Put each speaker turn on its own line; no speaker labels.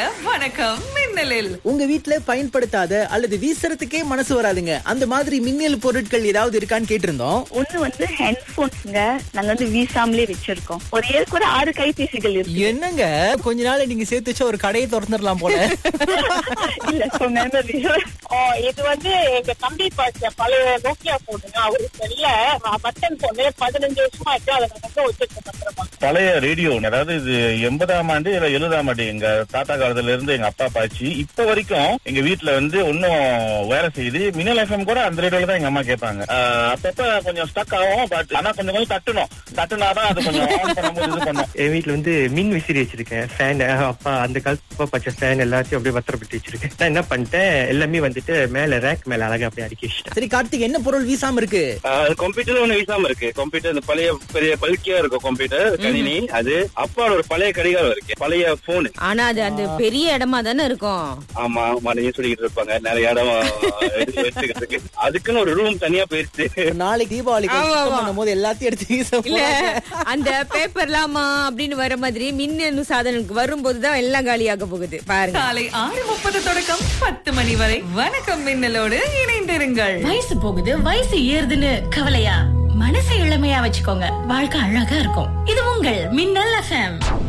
வணக்கம் மின்னலில்
உங்க வீட்ல பயன்படுத்தாத அல்லது வீசுறதுக்கே மனசு வராதுங்க அந்த மாதிரி மின்னல் பொருட்கள் ஏதாவது இருக்கான்னு கேட்டிருந்தோம்
ஒண்ணு வந்து ஹெட்போன்ஸ்ங்க நாங்க வந்து வீசாமலே வச்சிருக்கோம் ஒரு ஏழு கூட ஆறு கைபேசிகள் இருக்கு
என்னங்க கொஞ்ச நாள் நீங்க சேர்த்து வச்ச ஒரு கடையை திறந்துடலாம் போல
இல்ல so memory.
ஓ இது வந்து எங்க தம்பி பாச்ச பழைய நோக்கியா போனுங்க அவரு சரியில்ல பட்டன் போனு பதினஞ்சு வருஷமா இருக்கு அதை நாங்க வந்து வச்சிருக்கோம் பத்திரமா
பழைய ரேடியோ அதாவது இது எண்பதாம் ஆண்டு இல்ல எழுபதாம் ஆண்டு எங்க தாத்தா காலத்துல இருந்து எங்க அப்பா பாச்சு இப்ப வரைக்கும் எங்க வீட்டுல வந்து ஒன்னும் வேலை செய்யுது மின்னல் எஃப்எம் கூட அந்த ரேடியோல தான் எங்க அம்மா கேட்பாங்க ஆஹ் அப்பப்ப கொஞ்சம் ஸ்டக் ஆகும் பட் ஆனா கொஞ்சம் கொஞ்சம் தட்டணும் தட்டுனாதான் அது கொஞ்சம் ஆன் பண்ணும்போது இது பண்ணும்
என் வீட்ல வந்து மின் விசிறி வச்சிருக்கேன் ஃபேன் அப்பா அந்த காலத்து அப்பா பச்சை ஃபேன் எல்லாத்தையும் அப்படியே பத்திரப்பட்டு வச்சிருக்கேன் நான் என்ன பண்ணிட்டேன் எல்லாமே வந்துட்டு மேல ரேக் மேல அழகா அப்படியே அடுக்கி வச்சிட்டேன்
சரி கார்த்திக் என்ன பொருள் வீசாம இருக்கு
கம்ப்யூட்டர் ஒண்ணு வீசாம இருக்கு கம்ப்யூட்டர் இந்த பழைய பெரிய பல்கியா இருக்கும் கம்ப்யூட்டர் கணினி அது அப்பாவோட ஒரு பழைய கடிகாரம் இருக்கு பழைய போனு
ஆனா அது அந்த பெரிய இடமா தானே இருக்கும்
ஆமா மனைவி சொல்லிக்கிட்டு இருப்பாங்க நிறைய இடம் எடுத்து எடுத்துக்கிறதுக்கு அதுக்குன்னு ஒரு ரூம் தனியா போயிருச்சு
நாளைக்கு தீபாவளிக்கு
ஆமா,
சுத்தம்
ஆமா.
பண்ணும்போது எல்லாத்தையும் எடுத்து வீச
இல்ல
போறாங்க.
அந்த பேப்பர்லாமா அப்படின்னு வர மாதிரி மின்னணு சாதனங்களுக்கு வரும்போதுதான் எல்லாம் காலியாக போகுது பாருங்க
காலை ஆறு முப்பது தொடக்கம் பத்து மணி வரை வணக்கம் மின்னலோடு இணைந்திருங்கள்
வயசு போகுது வயசு ஏறுதுன்னு கவலையா மனசை இளமையா வச்சுக்கோங்க வாழ்க்கை அழகா இருக்கும் இது உங்கள் மின்னல் எஃப்எம்